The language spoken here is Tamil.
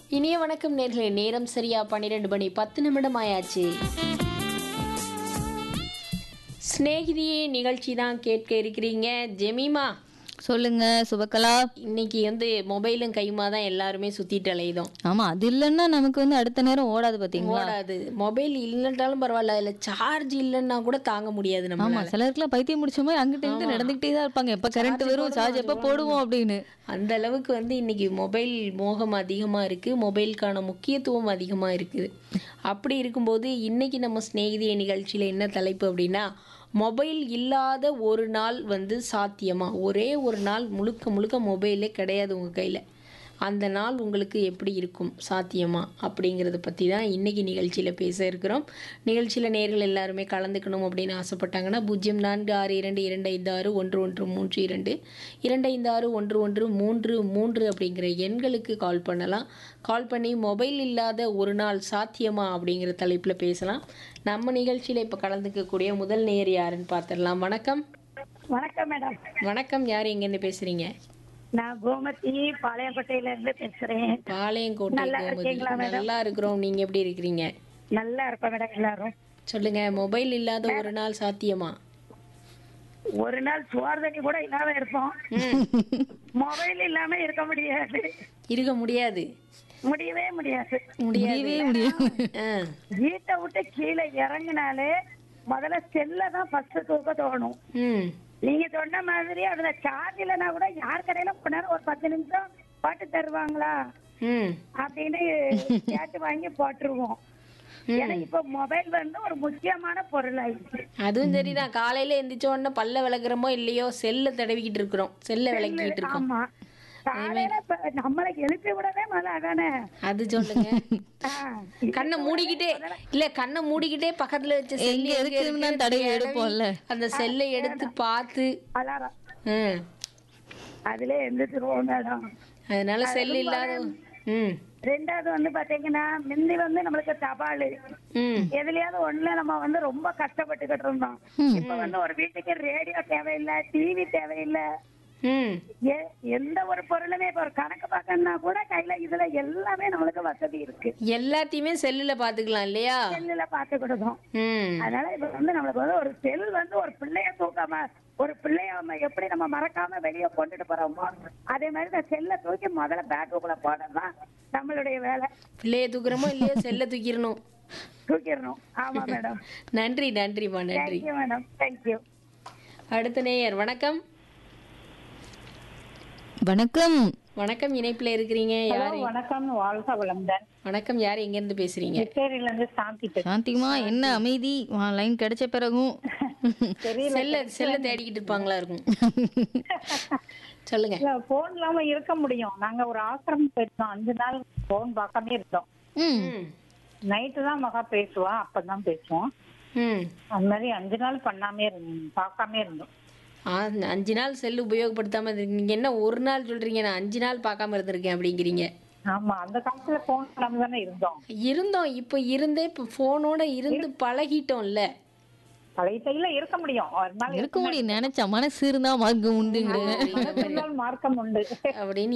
இனிய வணக்கம் நேர்களே நேரம் சரியா பன்னிரெண்டு மணி பத்து நிமிடம் ஆயாச்சு சிநேகிதியே நிகழ்ச்சி தான் கேட்க இருக்கிறீங்க ஜெமிமா சொல்லுங்க சுபகலா இன்னைக்கு வந்து மொபைலும் கையுமா தான் எல்லாருமே சுத்திட்டு அலையுதோம் ஆமா அது இல்லைன்னா நமக்கு வந்து அடுத்த நேரம் ஓடாது பாத்தீங்களா ஓடாது மொபைல் இல்லைன்றாலும் பரவாயில்ல அதுல சார்ஜ் இல்லைன்னா கூட தாங்க முடியாது ஆமா நம்ம சிலருக்குலாம் பைத்தியம் முடிச்ச மாதிரி அங்கிட்ட இருந்து நடந்துகிட்டே தான் இருப்பாங்க எப்ப கரண்ட் வரும் சார்ஜ் எப்ப போடுவோம் அப்படின்னு அந்த அளவுக்கு வந்து இன்னைக்கு மொபைல் மோகம் அதிகமாக இருக்குது மொபைலுக்கான முக்கியத்துவம் அதிகமாக இருக்குது அப்படி இருக்கும்போது இன்னைக்கு நம்ம சிநேகிதிய நிகழ்ச்சியில் என்ன தலைப்பு அப்படின்னா மொபைல் இல்லாத ஒரு நாள் வந்து சாத்தியமா ஒரே ஒரு நாள் முழுக்க முழுக்க மொபைலே கிடையாது உங்கள் கையில் அந்த நாள் உங்களுக்கு எப்படி இருக்கும் சாத்தியமா அப்படிங்கிறத பற்றி தான் இன்றைக்கி நிகழ்ச்சியில் பேச இருக்கிறோம் நிகழ்ச்சியில் நேர்கள் எல்லாருமே கலந்துக்கணும் அப்படின்னு ஆசைப்பட்டாங்கன்னா பூஜ்ஜியம் நான்கு ஆறு இரண்டு இரண்டு ஐந்து ஆறு ஒன்று ஒன்று மூன்று இரண்டு இரண்டு ஐந்து ஆறு ஒன்று ஒன்று மூன்று மூன்று அப்படிங்கிற எண்களுக்கு கால் பண்ணலாம் கால் பண்ணி மொபைல் இல்லாத ஒரு நாள் சாத்தியமா அப்படிங்கிற தலைப்பில் பேசலாம் நம்ம நிகழ்ச்சியில் இப்போ கலந்துக்கக்கூடிய முதல் நேர் யாருன்னு பார்த்துடலாம் வணக்கம் வணக்கம் மேடம் வணக்கம் யார் எங்கேருந்து பேசுகிறீங்க நான் கோமதி பாளையங்கோட்டையில இருந்து பேசுறேன் பாளையங்கோட்டை நல்லா கோமதி இருக்கீங்களா மேடம்? நல்லா இருக்கிறோம் நீங்க எப்படி இருக்கிறீங்க நல்லா இருக்கோம் மேடம் எல்லாரும் சொல்லுங்க மொபைல் இல்லாத ஒரு நாள் சாத்தியமா ஒரு நாள் சுவார் தண்ணி கூட இல்லாம இருப்போம் மொபைல் இல்லாம இருக்க முடியாது இருக்க முடியாது முடியவே முடியாது முடியாது ஆ, வீட்டை விட்டு கீழே இறங்கினாலே முதல்ல செல்ல தான் ஃபர்ஸ்ட் தூக்க தோணும் ம் நீங்க சொன்ன மாதிரி அதுல சார்ஜ் இல்லைன்னா கூட யார் கடையில போனாலும் ஒரு பத்து நிமிஷம் பாட்டு தருவாங்களா ம் அப்படின்னு கேட்டு வாங்கி போட்டுருவோம் ஏன்னா இப்ப மொபைல் வந்து ஒரு முக்கியமான பொருள் ஆயிடுச்சு அதுவும் சரிதான் காலையில எந்திரிச்ச உடனே பல்ல விளக்குறோமோ இல்லையோ செல்ல தடவிக்கிட்டு இருக்கிறோம் செல்ல விளக்கிட்டு இருக்கோம் ஆமா காலையில இப்ப நம்மளை எழுப்பி விடவே முதல்ல அதானே அது சொல்லுங்க ஆ, கண்ணை மூடிக்கிட்டே இல்ல கண்ணை மூடிக்கிட்டே பக்கத்துல வச்ச செல்லு எங்க எங்க இருக்குன்னு தான் இருக்குன்னு தடவி தடவி எடுப்போம்ல. அந்த செல்லை எடுத்து பார்த்து அலாரம் ம், அதுல எந்திரிச்சிருவோம் மேடம் அதனால செல் இல்லாத ம் ரெண்டாவது வந்து பாத்தீங்கன்னா முந்தி வந்து நம்மளுக்கு தபால் ம் எதுலயாவது ஒண்ணுல நம்ம வந்து ரொம்ப கஷ்டப்பட்டுக்கிட்டு இருந்தோம் இப்ப வந்து ஒரு வீட்டுக்கு ரேடியோ தேவையில்லை டிவி தேவையில்லை ம் எ- எந்த ஒரு பொருளுமே இப்ப ஒரு கணக்கு பார்க்கணும்னா கூட கையில இதுல எல்லாமே நம்மளுக்கு வசதி இருக்கு எல்லாத்தையுமே செல்லுல பாத்துக்கலாம் இல்லையா செல்லுல பாத்துக்கிட்டோம் ம் அதனால இப்ப வந்து நம்மளுக்கு வந்து ஒரு செல் வந்து ஒரு பிள்ளைய தூக்காம ஒரு பிள்ளைய நம்ம எப்படி நம்ம மறக்காம வெளியே கொண்டுட்டு போறோமோ அதே மாதிரி இந்த செல்லை தூக்கி முதல்ல பேக்குக்குள்ள போடலாம் நம்மளுடைய வேலை பிள்ளைய தூக்குறோமோ இல்லையோ செல்ல தூக்கிடணும் தூக்கிடணும் ஆமா மேடம் நன்றி நன்றிம்மா நன்றி தேங்க்யூ மேடம் தேங்க்யூ அடுத்த நேயர் வணக்கம் வணக்கம் வணக்கம் இணைப்புல இருக்கிறீங்க யாரு வணக்கம் வாழ்க வளமுடன் வணக்கம் யார் எங்க இருந்து பேசுறீங்க புதுச்சேரியில இருந்து சாந்தி பேசுறேன். சாந்திமா என்ன அமைதி லைன் கிடைச்ச பிறகும் செல்ல செல்ல தேடிக்கிட்டு இருப்பாங்களா இருக்கும் சொல்லுங்க இல்ல போன் இல்லாம இருக்க முடியும் நாங்க ஒரு ஆசிரமம் போயிருந்தோம் அஞ்சு நாள் போன் பார்க்காம இருந்தோம் ம் ம் நைட்டு தான் மகா பேசுவா அப்பதான் பேசுவோம் ம் அந்த மாதிரி அஞ்சு நாள் பண்ணாமே இருந்தோம் பார்க்காம இருந்தோம் ஆ, இந்த அஞ்சு நாள் செல் உபயோகப்படுத்தாம இருக்கீங்க நீங்க என்ன ஒரு நாள் சொல்றீங்க நான் அஞ்சு நாள் பார்க்காம இருந்திருக்கேன் அப்படிங்கிறீங்க ஆமா அந்த காலத்துல போன் இல்லாம தானே இருந்தோம் இருந்தோம் இப்போ இருந்தே இப்போ போனோட இருந்து பழகிட்டோம்ல பழைய தையில இருக்க முடியும் ஒரு நாள் இருக்க முடியும் நினைச்சா மனசு இருந்தா மார்க்கம் உண்டுங்கிற மனசுனால் மார்க்கம் உண்டு அப்படின்னு